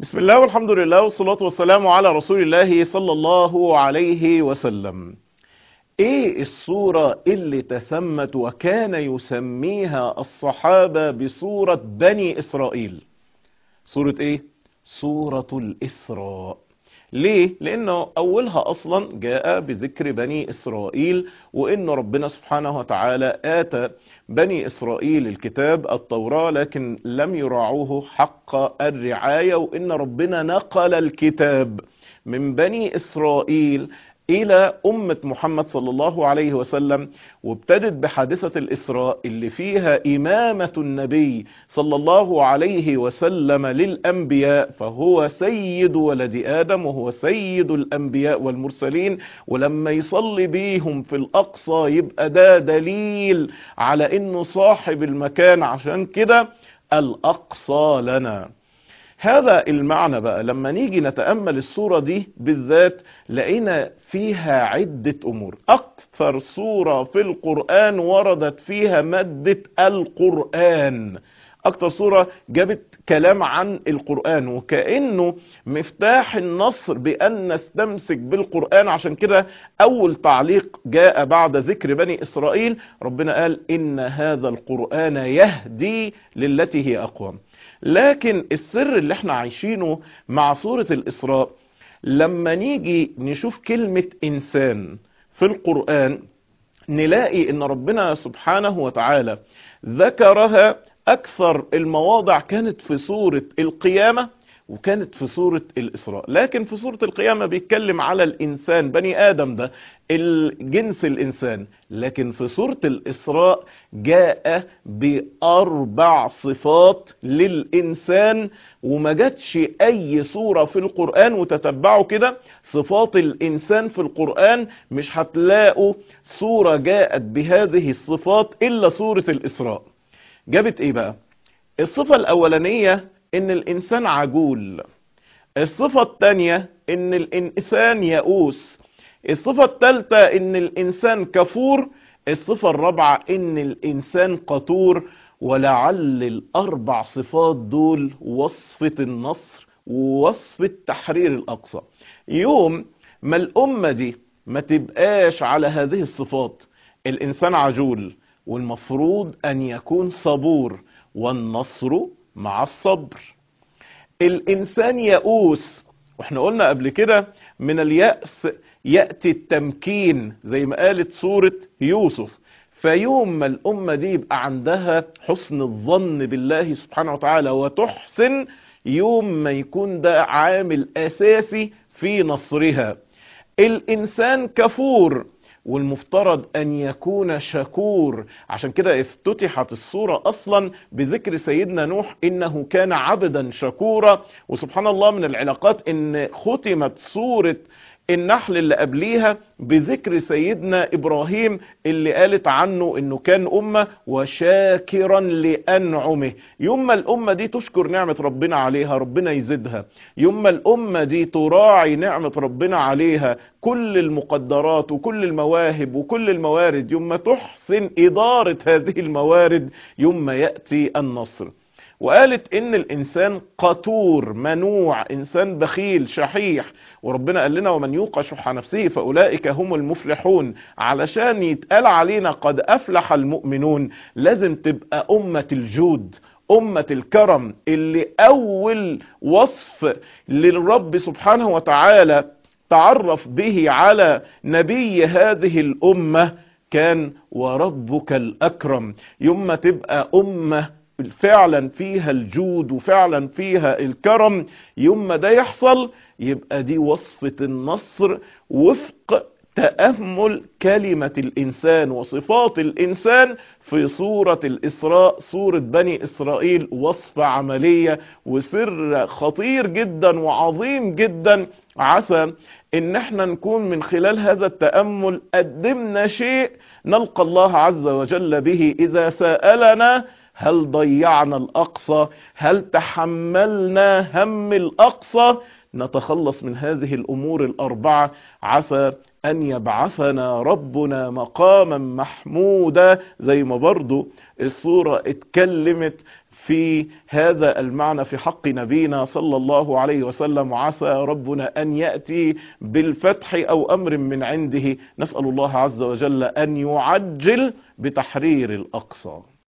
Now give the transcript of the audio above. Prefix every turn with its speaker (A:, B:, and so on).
A: بسم الله والحمد لله والصلاة والسلام على رسول الله صلى الله عليه وسلم ايه الصورة اللي تسمت وكان يسميها الصحابة بصورة بني اسرائيل صورة ايه صورة الاسراء ليه لانه اولها اصلا جاء بذكر بني اسرائيل وان ربنا سبحانه وتعالى اتى بني اسرائيل الكتاب التوراة لكن لم يراعوه حق الرعاية وان ربنا نقل الكتاب من بني اسرائيل الى امة محمد صلى الله عليه وسلم وابتدت بحادثة الاسراء اللي فيها امامة النبي صلى الله عليه وسلم للانبياء فهو سيد ولد ادم وهو سيد الانبياء والمرسلين ولما يصلي بيهم في الاقصى يبقى ده دليل على انه صاحب المكان عشان كده الاقصى لنا هذا المعنى بقى لما نيجي نتأمل الصورة دي بالذات لقينا فيها عدة أمور أكثر صورة في القرآن وردت فيها مادة القرآن أكثر صورة جابت كلام عن القرآن وكأنه مفتاح النصر بأن نستمسك بالقرآن عشان كده أول تعليق جاء بعد ذكر بني إسرائيل ربنا قال إن هذا القرآن يهدي للتي هي أقوم لكن السر اللي احنا عايشينه مع سورة الإسراء لما نيجي نشوف كلمة إنسان في القرآن نلاقي ان ربنا سبحانه وتعالى ذكرها اكثر المواضع كانت في سورة القيامة وكانت في سورة الإسراء لكن في سورة القيامة بيتكلم على الإنسان بني آدم ده الجنس الإنسان لكن في سورة الإسراء جاء بأربع صفات للإنسان وما جاتش أي سورة في القرآن وتتبعوا كده صفات الإنسان في القرآن مش هتلاقوا سورة جاءت بهذه الصفات إلا سورة الإسراء جابت إيه بقى الصفة الأولانية ان الانسان عجول الصفة التانية ان الانسان يئوس الصفة التالتة ان الانسان كفور الصفة الرابعة ان الانسان قطور ولعل الاربع صفات دول وصفة النصر ووصفة تحرير الاقصى يوم ما الامة دي ما تبقاش على هذه الصفات الانسان عجول والمفروض ان يكون صبور والنصر مع الصبر الانسان يئوس واحنا قلنا قبل كده من اليأس يأتي التمكين زي ما قالت سورة يوسف فيوم ما الامة دي يبقى عندها حسن الظن بالله سبحانه وتعالى وتحسن يوم ما يكون ده عامل اساسي في نصرها الانسان كفور والمفترض ان يكون شكور عشان كده افتتحت الصورة اصلا بذكر سيدنا نوح انه كان عبدا شكورا وسبحان الله من العلاقات ان ختمت صورة النحل اللي قبليها بذكر سيدنا ابراهيم اللي قالت عنه انه كان امة وشاكرا لانعمه يوم ما الامة دي تشكر نعمة ربنا عليها ربنا يزيدها يوم ما الامة دي تراعي نعمة ربنا عليها كل المقدرات وكل المواهب وكل الموارد يوم ما تحسن ادارة هذه الموارد يوم ما يأتي النصر وقالت ان الانسان قطور منوع انسان بخيل شحيح وربنا قال لنا ومن يوق شح نفسه فاولئك هم المفلحون علشان يتقال علينا قد افلح المؤمنون لازم تبقى امة الجود أمة الكرم اللي أول وصف للرب سبحانه وتعالى تعرف به على نبي هذه الأمة كان وربك الأكرم يوم تبقى أمة فعلا فيها الجود وفعلا فيها الكرم يوم ما ده يحصل يبقى دي وصفة النصر وفق تأمل كلمة الإنسان وصفات الإنسان في سورة الإسراء سورة بني إسرائيل وصفة عملية وسر خطير جدا وعظيم جدا عسى ان احنا نكون من خلال هذا التأمل قدمنا شيء نلقى الله عز وجل به إذا سألنا هل ضيعنا الأقصى هل تحملنا هم الأقصى نتخلص من هذه الأمور الأربعة عسى أن يبعثنا ربنا مقاما محمودا زي ما برضو الصورة اتكلمت في هذا المعنى في حق نبينا صلى الله عليه وسلم عسى ربنا أن يأتي بالفتح أو أمر من عنده نسأل الله عز وجل أن يعجل بتحرير الأقصى